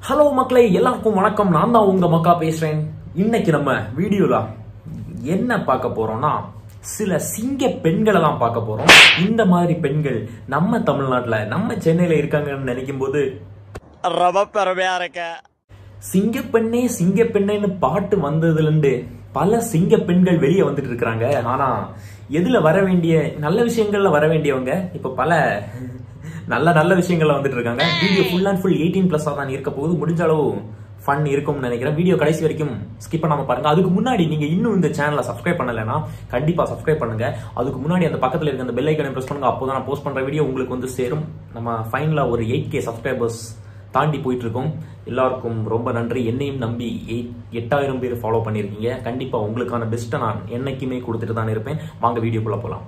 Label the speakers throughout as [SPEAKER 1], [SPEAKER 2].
[SPEAKER 1] Hello மக்களே எல்லாருக்கும் வணக்கம் நான் தான் உங்க மக்கா பேசுறேன் இன்னைக்கு நம்ம வீடியோல என்ன பார்க்க போறோம்னா சில சிங்க பெண்களை தான் பார்க்க போறோம் இந்த மாதிரி பெண்கள் நம்ம தமிழ்நாட்டுல நம்ம சென்னையில இருக்காங்கன்னு நினைக்கும் போது
[SPEAKER 2] ரொம்ப பெருமையா இருக்க
[SPEAKER 1] சிங்கப்பெண்ணே சிங்கப்பெண்ணேன்னு பாட்டு வந்ததுல இருந்து பல சிங்க பெண்கள் வெளியே வந்துட்டு இருக்கிறாங்க ஆனா எதுல வர வேண்டிய நல்ல விஷயங்கள்ல வர வேண்டியவங்க இப்ப பல நல்ல நல்ல விஷயங்கள்ல வந்துட்டு இருக்காங்க video full and full eighteen plus தான் இருக்க போகுது முடிஞ்ச அளவு ஃபன் இருக்கும்னு நினைக்கிறேன் வீடியோ கடைசி வரைக்கும் ஸ்கிப் பண்ணாம பாருங்க அதுக்கு முன்னாடி நீங்க இன்னும் இந்த சேனலை சப்ஸ்கிரைப் பண்ணலைன்னா கண்டிப்பா சப்ஸ்கிரைப் பண்ணுங்க அதுக்கு முன்னாடி அந்த பக்கத்துல இருக்க அந்த பெல் ஐக்கனை பிரஸ் பண்ணுங்க அப்போதான் நான் போஸ்ட் பண்ற வீடியோ உங்களுக்கு வந்து சேரும் நம்ம ஃபைனலா ஒரு எயிட் கே சப்ஸ்கிரைபர்ஸ் தாண்டி போயிட்டு இருக்கோம் எல்லாருக்கும் ரொம்ப நன்றி என்னையும் நம்பி எயிட் எட்டாயிரம் பேர் ஃபாலோ பண்ணியிருக்கீங்க கண்டிப்பா உங்களுக்கான பெஸ்ட்டை நான் என்னைக்குமே கொடுத்துட்டு தான் இருப்பேன் வாங்க வீடியோக்குள்ள போலாம்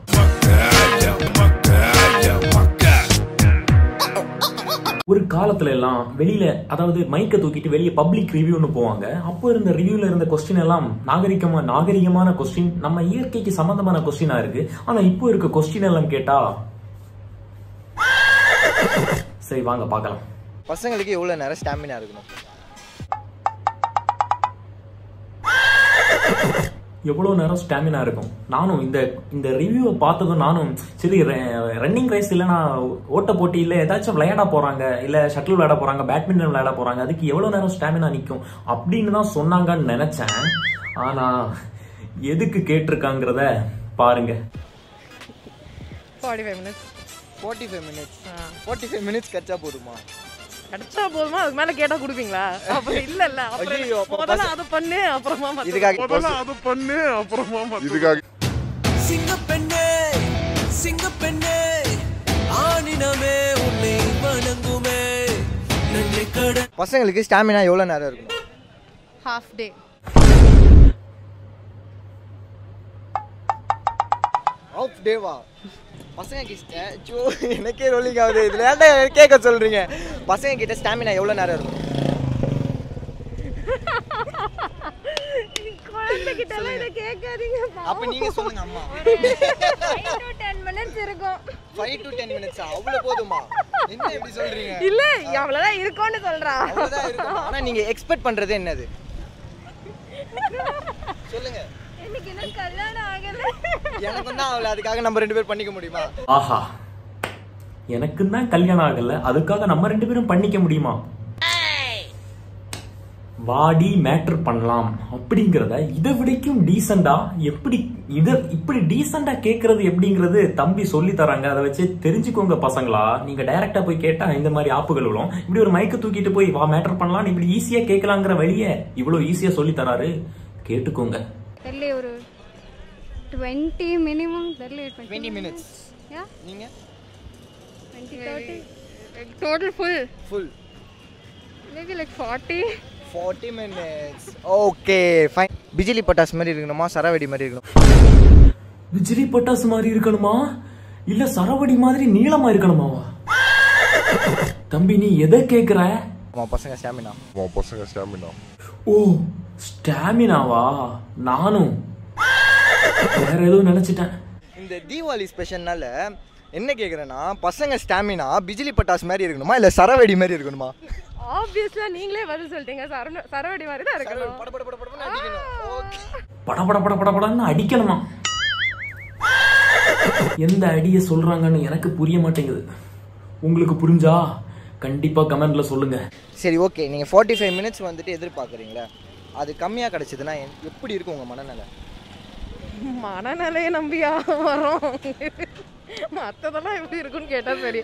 [SPEAKER 1] ஒரு காலத்துல எல்லாம் வெளியில அதாவது மைக்க தூக்கிட்டு வெளியே பப்ளிக் ரிவ்யூன்னு போவாங்க அப்போ இருந்த ரிவ்யூல இருந்த கொஸ்டின் எல்லாம் நாகரிகமா நாகரிகமான கொஸ்டின் நம்ம இயற்கைக்கு சம்பந்தமான கொஸ்டினா இருக்கு ஆனா இப்போ இருக்க கொஸ்டின் எல்லாம் கேட்டா சரி வாங்க பார்க்கலாம்
[SPEAKER 2] பசங்களுக்கு எவ்வளவு நேரம் ஸ்டாமினா இருக்கணும்
[SPEAKER 1] எவ்வளோ நேரம் ஸ்டாமினா இருக்கும் நானும் இந்த இந்த ரிவ்யூவை பார்த்ததும் நானும் சரி ரன்னிங் ரேஸ் இல்லைனா ஓட்ட போட்டி இல்லை ஏதாச்சும் விளையாட போறாங்க இல்லை ஷட்டில் விளையாட போறாங்க பேட்மிண்டன் விளையாட போறாங்க அதுக்கு எவ்வளோ நேரம் ஸ்டாமினா நிற்கும் அப்படின்னு தான் சொன்னாங்கன்னு நினைச்சேன் ஆனா எதுக்கு கேட்டிருக்காங்கிறத பாருங்க
[SPEAKER 3] forty five minutes
[SPEAKER 2] forty five minutes forty five minutes கச்சா போதுமா
[SPEAKER 3] கிடைச்சா போதுமா அதுக்கு மேல கேட்டா கொடுப்பீங்களா அப்புறம் இல்ல இல்ல அப்புறம்
[SPEAKER 2] ஐயையோ, அப்ப
[SPEAKER 3] முதல்ல அதை பண்ணு அப்புறமா மத்த-
[SPEAKER 2] இதுக்காக
[SPEAKER 4] இதுக்காக
[SPEAKER 5] சிங்கப்பெண்ணே சிங்கப்பெண்ணே ஆணினமே உன்னை வணங்குமே நன்றி கடன்
[SPEAKER 2] பசங்களுக்கு ஸ்டாமினா எவ்வளவு நேரம் இருக்கணும்
[SPEAKER 3] half day
[SPEAKER 2] ஆஃப் டேவா பசங்க கிட்ட ஐயோ, எனக்கே ரோலிங் ஆகுது இதுல ஏன்டா கேட்க சொல்றீங்க பசங்க கிட்ட ஸ்டாமினா எவ்வளவு நேரம் இருக்கும்
[SPEAKER 3] குழந்தைகிட்ட எல்லாம் இதை கேட்காதீங்க
[SPEAKER 2] அப்ப நீங்க சொல்லுங்க அம்மா
[SPEAKER 3] டென் மினிட்ஸ் இருக்கும்
[SPEAKER 2] ஃபைவ் டு டென் மினிட்ஸ் அவ்வளவு போதுமா என்ன இப்படி சொல்றீங்க
[SPEAKER 3] இல்ல அவ்வளவுதான் இருக்கும்னு சொல்றான்
[SPEAKER 2] அவ்வளவுதான் இருக்கும் ஆனா நீங்க எக்ஸ்பெக்ட் பண்றது என்னது சொல்லுங்க
[SPEAKER 3] எனக்கு இன்னும் கல்யாணம் ஆகல
[SPEAKER 2] எனக்கு தான் அவளை அதுக்காக நம்ம ரெண்டு பேரும் பண்ணிக்க முடியுமா
[SPEAKER 1] ஆஹா எனக்கு தான் கல்யாணம் ஆகல அதுக்காக நம்ம ரெண்டு பேரும் பண்ணிக்க முடியுமா வாடி மேட்டர் பண்ணலாம் அப்படிங்கிறத இதை விடைக்கும் டீசெண்டா எப்படி இத இப்படி டீசெண்டா கேட்கறது எப்படிங்கிறது தம்பி சொல்லி தராங்க அதை வச்சு தெரிஞ்சுக்கோங்க பசங்களா நீங்க டைரக்டா போய் கேட்டா இந்த மாதிரி ஆப்புகள் விழும் இப்படி ஒரு மைக்க தூக்கிட்டு போய் வா மேட்டர் பண்ணலாம் இப்படி ஈஸியா கேட்கலாங்கிற வழியை இவ்வளவு ஈஸியா சொல்லி தராரு கேட்டுக்கோங்க
[SPEAKER 6] தெரியல ஒரு டுவெண்ட்டி மினிமம் தெரியல
[SPEAKER 2] டுவெண்ட்டி மினிட்ஸ்
[SPEAKER 6] யா
[SPEAKER 2] நீங்க
[SPEAKER 6] twenty thirty
[SPEAKER 3] total full
[SPEAKER 2] full
[SPEAKER 3] maybe like forty
[SPEAKER 2] forty minutes okay fine பிஜிலி பட்டாஸ் மாதிரி இருக்கணுமா சரவெடி மாதிரி இருக்கணும்
[SPEAKER 1] விஜிலி பட்டாசு மாதிரி இருக்கணுமா இல்ல சரவடி மாதிரி நீளமா இருக்கணுமாவா தம்பி நீ எதை கேக்குற
[SPEAKER 2] ஆமா பசங்க ஸ்டாமினா
[SPEAKER 4] உன் பசங்க ஸ்டாமினா
[SPEAKER 1] ஓ ஸ்டாமினாவா நானும் வேற எதுவும் நினைச்சிட்டேன்
[SPEAKER 2] இந்த தீபாவளி ஸ்பெஷல்னால என்ன கேக்குறேன்னா பசங்க ஸ்டாமினா பிஜிலி பட்டாஸ் மாதிரி இருக்கணுமா இல்ல சரவெடி மாதிரி இருக்கணுமா
[SPEAKER 3] ஆப்வியஸ்லா நீங்களே பதில் சொல்லிட்டீங்க சரவ சரவடி மாதிரி தான் இருக்கணும்
[SPEAKER 2] பட பட பட படன்னு அடிக்கணும் ஓகே
[SPEAKER 1] பட பட பட பட படன்னு அடிக்கணுமா எந்த அடியை சொல்றாங்கன்னு எனக்கு புரிய மாட்டேங்குது உங்களுக்கு புரிஞ்சா கண்டிப்பா கமெண்ட்ல சொல்லுங்க
[SPEAKER 2] சரி ஓகே நீங்கள் ஃபார்ட்டி ஃபைவ் மினிட்ஸ் வந்துட்டு எதிர்பார்க்குறீங்களா அது கம்மியாக கிடச்சிதுன்னா எப்படி இருக்கும் உங்கள் மனநிலை
[SPEAKER 3] மனநிலையை நம்பியா வரோம் மத்ததெல்லாம் எப்படி இருக்குன்னு கேட்டா சரி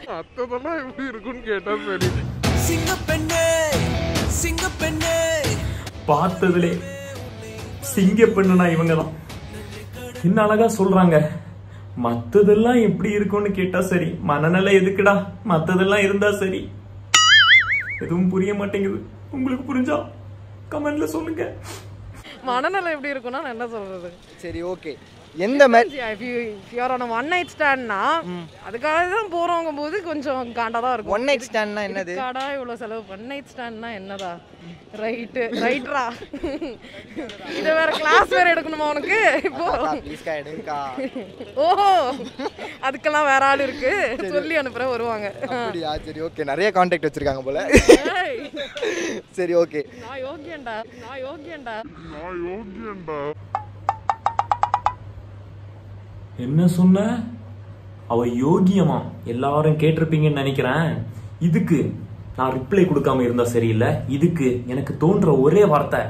[SPEAKER 5] சிங்கப்பெண்ணே சிங்கப்பெண்ணே
[SPEAKER 1] பார்த்ததுலே சிங்க பெண்ணுனா இவங்க தான் இன்னும் அழகா சொல்றாங்க மத்ததெல்லாம் எப்படி இருக்கும்னு கேட்டா சரி மனநிலை எதுக்குடா மத்ததெல்லாம் இருந்தா சரி எதுவும் புரிய மாட்டேங்குது உங்களுக்கு புரிஞ்சா கமெண்ட்ல சொல்லுங்க
[SPEAKER 3] மனநிலை எப்படி இருக்கும்னா நான் என்ன சொல்றது
[SPEAKER 2] சரி ஓகே எந்த மாதிரி
[SPEAKER 3] யூஆர் ஒன் நைட் ஸ்டாண்ட்னா அதுக்காக தான் போறவங்க போது கொஞ்சம் காண்டா தான் இருக்கும்
[SPEAKER 2] ஒன் நைட் ஸ்டாண்ட்னா என்னது
[SPEAKER 3] காடா இவ்வளவு செலவு ஒன் நைட் ஸ்டாண்ட்னா என்னதா ரைட்டு ரைட்ரா இதை வேற கிளாஸ் வேற எடுக்கணுமா உனக்கு இப்போ
[SPEAKER 2] ப்ளீஸ்க்கா எடுங்கக்கா
[SPEAKER 3] ஓஹோ அதுக்கெல்லாம் வேற ஆள் இருக்கு சொல்லி அனுப்புற வருவாங்க
[SPEAKER 2] அப்படியா சரி ஓகே நிறைய காண்டாக்ட் வச்சிருக்காங்க போல
[SPEAKER 3] ஏய்,
[SPEAKER 2] சரி ஓகே
[SPEAKER 3] நான் யோகியன்டா நான் யோகியன்டா
[SPEAKER 1] என்ன சொன்ன அவ யோகியமா எல்லாரும் கேட்டிருப்பீங்கன்னு நினைக்கிறேன் இதுக்கு நான் ரிப்ளை கொடுக்காம இருந்தா சரியில்லை இதுக்கு எனக்கு தோன்ற ஒரே வார்த்தை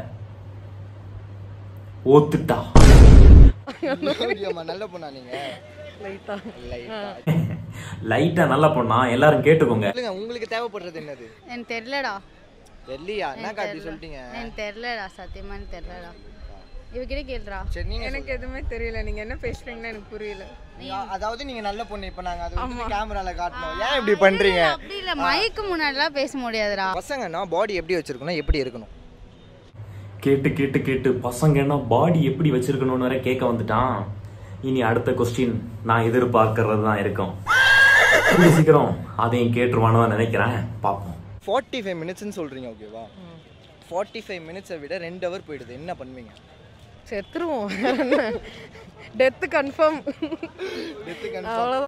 [SPEAKER 1] ஓத்துட்டா
[SPEAKER 2] யோகியம்மா நல்ல பொண்ணா நீங்க
[SPEAKER 3] லைட்டா
[SPEAKER 2] லைட்டா
[SPEAKER 1] லைட்டா நல்லா பொண்ணா எல்லாரும் கேட்டுக்கோங்க
[SPEAKER 2] சொல்லுங்க உங்களுக்கு தேவைப்படுறது என்னது
[SPEAKER 6] எனக்கு தெரிலடா
[SPEAKER 2] தெரியலையா என்னக்கா அப்படி சொல்லிட்டீங்க
[SPEAKER 6] எனக்கு தெரிலடா சத்தியமா எனக்கு தெரிலடா இவகிட்ட கேளுடா
[SPEAKER 2] சரி நீங்க
[SPEAKER 3] எனக்கு எதுவுமே தெரியல நீங்க என்ன பேசுறீங்கன்னு எனக்கு புரியல
[SPEAKER 2] நீங்க அதாவது நீங்க நல்ல பொண்ணு இப்ப நாங்க அதை வந்து கேமரால காட்டணும் ஏன் இப்படி பண்றீங்க
[SPEAKER 6] அப்படி இல்ல மைக்கு முன்னாடிலாம் பேச முடியாதுடா
[SPEAKER 2] பசங்கன்னா பாடி எப்படி வச்சிருக்கணும் எப்படி இருக்கணும்
[SPEAKER 1] கேட்டு கேட்டு கேட்டு பசங்க என்ன பாடி எப்படி வச்சிருக்கணும்னு வரை கேட்க வந்துட்டான் இனி அடுத்த கொஸ்டின் நான் எதிர்பார்க்கறது தான் இருக்கும் கூடிய சீக்கிரம் அதையும் கேட்டுருவானு நினைக்கிறேன் பார்ப்போம்
[SPEAKER 2] ஃபார்ட்டி ஃபைவ் மினிட்ஸ்னு சொல்றீங்க ஓகேவா ஃபார்ட்டி ஃபைவ் மினிட்ஸை விட ரெண்டு ஹவர் போயிடுது என்ன பண்ணுவீங்க
[SPEAKER 3] செத்துருவோம் டெத்து கன்ஃபார்ம் அவ்வளோதான்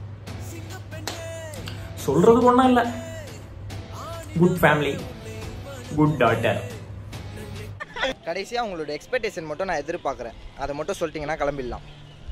[SPEAKER 1] சொல்றதுக்கு ஒன்றும் இல்லை குட் ஃபேமிலி குட் டாட்டர்
[SPEAKER 2] கடைசியா உங்களோட எக்ஸ்பெக்டேஷன் மட்டும் நான் எதிர்பார்க்கறேன் அதை மட்டும் சொல்லிட்டீங்கன்னா கிளம்பிடலாம்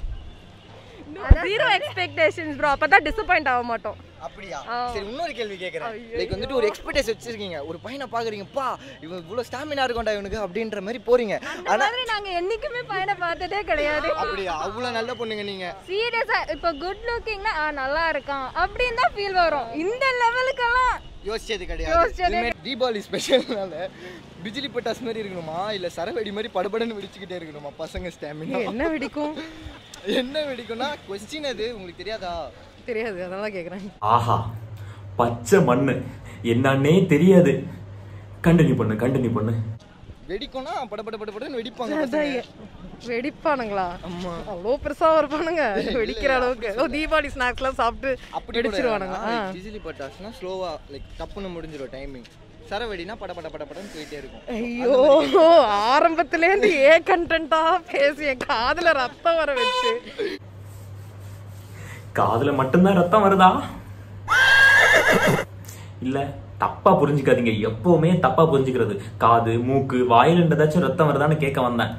[SPEAKER 3] ஜீரோ எக்ஸ்பெக்டேஷன்ஸ் ப்ரோ அப்பதான் டிசப்பாயிண்ட் ஆக மாட்டோம்
[SPEAKER 2] அப்படியா சரி இன்னொரு கேள்வி கேட்குறேன் லைக் வந்துட்டு ஒரு எக்ஸ்பெக்டேஷன் வச்சிருக்கீங்க ஒரு பையனை பாக்குறீங்க பா இவன் இவ்வளவு ஸ்டாமினா இருக்கும்டா இவனுக்கு அப்படின்ற மாதிரி போறீங்க ஆனா
[SPEAKER 6] மாதிரி நாங்க என்னைக்குமே பையனை பார்த்ததே கிடையாது
[SPEAKER 2] அப்படியா அவ்வளவு நல்ல பொண்ணுங்க நீங்க
[SPEAKER 6] சீரியஸா இப்போ குட் லுக்கிங்னா ஆ நல்லா இருக்கான் அப்படின்னு தான் ஃபீல் வரும் இந்த லெவலுக்கெல்லாம்
[SPEAKER 2] யோசிச்சது கிடையாது இதுமாரி தீபாவளி ஸ்பெஷல்னால பிஜிலி பட்டாஸ் மாதிரி இருக்கணுமா இல்ல சரவெடி மாதிரி படபடன்னு வெடிச்சுக்கிட்டே இருக்கணுமா பசங்க ஸ்டாமினா
[SPEAKER 3] என்ன வெடிக்கும்
[SPEAKER 2] என்ன வெடிக்கும்னா கொஸ்டின் அது உங்களுக்கு தெரியாதா
[SPEAKER 3] தெரியாது அதனால கேக்குறேன்
[SPEAKER 1] ஆஹா பச்சை மண்ணு என்னன்னே தெரியாது கண்டினியூ பண்ணு கண்டினியூ பண்ணு
[SPEAKER 2] வெடிக்கும்னா படபட படபடன்னு வெடிப்பாங்க
[SPEAKER 3] அதான்
[SPEAKER 2] பசங்க.
[SPEAKER 3] எ- வெடிப்பானுங்களா
[SPEAKER 2] ஆமா
[SPEAKER 3] அவ்வளோ பெருசா இருப்பானுங்க வெடிக்கிற அளவுக்கு ஓ தீபாவளி ஸ்நாக்ஸ்லாம் சாப்பிட்டு
[SPEAKER 2] அப்படி
[SPEAKER 3] வெடிச்சிருவானுங்க ஆ.
[SPEAKER 2] பிஜிலி பட்டாஸ்னா ஸ்லோவா லைக் டப்புன்னு முடிஞ்சிரும் டைமிங் சரவெடினா பட பட பட படன்னு போயிட்டே இருக்கும்
[SPEAKER 3] ஐயோ ஆரம்பத்துல இருந்து ஏ கண்டென்ட்டா பேசி என் காதுல ரத்தம் வர வச்சு
[SPEAKER 1] காதுல மட்டும்தான் ரத்தம் வருதா இல்ல தப்பா புரிஞ்சுக்காதீங்க எப்பவுமே தப்பா புரிஞ்சுக்கிறது காது மூக்கு வாயில ஏதாச்சும் ரத்தம் வருதான்னு கேட்க வந்தேன்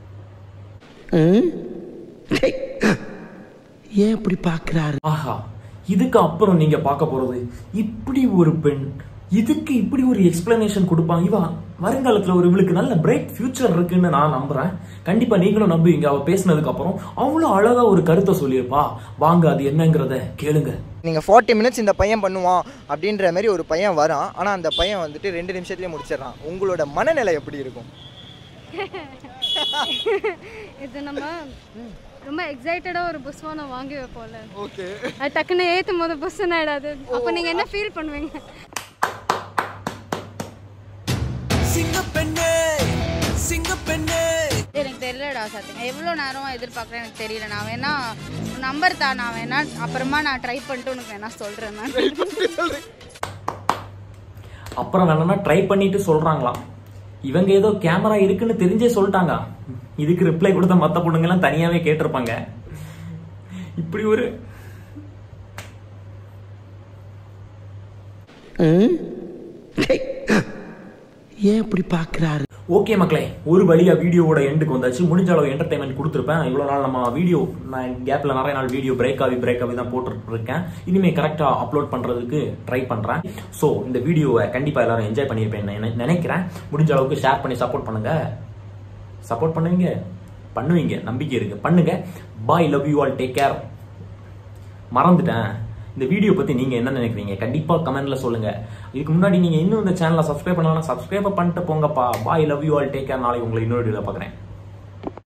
[SPEAKER 5] ஏன் இப்படி பாக்குறாரு
[SPEAKER 1] ஆஹா இதுக்கு அப்புறம் நீங்க பார்க்க போறது இப்படி ஒரு பெண் இதுக்கு இப்படி ஒரு எக்ஸ்பிளனேஷன் கொடுப்பான் இவா வருங்காலத்துல ஒரு இவளுக்கு நல்ல பிரைட் ஃபியூச்சர் இருக்குன்னு நான் நம்புறேன் கண்டிப்பா நீங்களும் நம்புவீங்க அவ பேசினதுக்கு அப்புறம் அவ்வளவு அழகா ஒரு கருத்தை சொல்லியிருப்பா வாங்க அது என்னங்கிறத கேளுங்க
[SPEAKER 2] நீங்கள் ஃபார்ட்டி மினிட்ஸ் இந்த பையன் பண்ணுவான் அப்படின்ற மாதிரி ஒரு பையன் வரான் ஆனால் அந்த பையன் வந்துட்டு ரெண்டு நிமிஷத்துலேயே முடிச்சிடுறான் உங்களோட மனநிலை எப்படி இருக்கும்
[SPEAKER 6] இது நம்ம ரொம்ப எக்ஸைட்டடாக ஒரு புஸ்வானை வாங்கி வைப்போம்ல
[SPEAKER 2] ஓகே
[SPEAKER 6] அது டக்குன்னு ஏற்றும் போது புஸ்ன்னு ஆயிடாது அப்போ நீங்கள் என்ன ஃபீல் பண்ணுவீங்க
[SPEAKER 5] சிங்கப்பெண்ணே சிங்கப்பெண்ணே
[SPEAKER 6] எனக்கு தெரியலடா சத்தியம் எவ்வளோ நேரம் எதிர்பார்க்குறேன் எனக்கு தெரியல நான் வேணா நம்பர் தான் நான் வேணா அப்புறமா நான் ட்ரை பண்ணிட்டு உனக்கு வேணா சொல்கிறேன் நான்
[SPEAKER 1] அப்புறம் வேணும்னா ட்ரை பண்ணிட்டு சொல்றாங்களாம் இவங்க ஏதோ கேமரா இருக்குன்னு தெரிஞ்சே சொல்லிட்டாங்க இதுக்கு ரிப்ளை கொடுத்த மத்த பொண்ணுங்க எல்லாம் தனியாவே கேட்டிருப்பாங்க இப்படி ஒரு
[SPEAKER 5] ஏன் இப்படி பாக்குறாரு
[SPEAKER 1] ஓகே மக்களே ஒரு வழியா வீடியோவோட எண்டுக்கு வந்தாச்சு முடிஞ்ச அளவு என்டர்டைன்மெண்ட் கொடுத்துருப்பேன் இவ்வளவு நாள் நம்ம வீடியோ நான் கேப்ல நிறைய நாள் வீடியோ பிரேக் ஆகி பிரேக் ஆகி தான் போட்டுட்டு இருக்கேன் இனிமே கரெக்டா அப்லோட் பண்றதுக்கு ட்ரை பண்றேன் ஸோ இந்த வீடியோவை கண்டிப்பா எல்லாரும் என்ஜாய் பண்ணியிருப்பேன் நினைக்கிறேன் முடிஞ்ச அளவுக்கு ஷேர் பண்ணி சப்போர்ட் பண்ணுங்க சப்போர்ட் பண்ணுவீங்க பண்ணுவீங்க நம்பிக்கை இருக்கு பண்ணுங்க bye love you all take care மறந்துட்டேன் இந்த வீடியோ பத்தி நீங்க என்ன நினைக்கிறீங்க கண்டிப்பா கமெண்ட்ல சொல்லுங்க இதுக்கு முன்னாடி நீங்க இன்னும் இந்த சேனலை சப்ஸ்கிரைப் பண்ணலாம் சப்ஸ்கிரைப் பண்ணிட்டு போங்கப்பா bye love you all take care நாளைக்கு உங்களை இன்னொரு வீடியோல பாக்குறேன்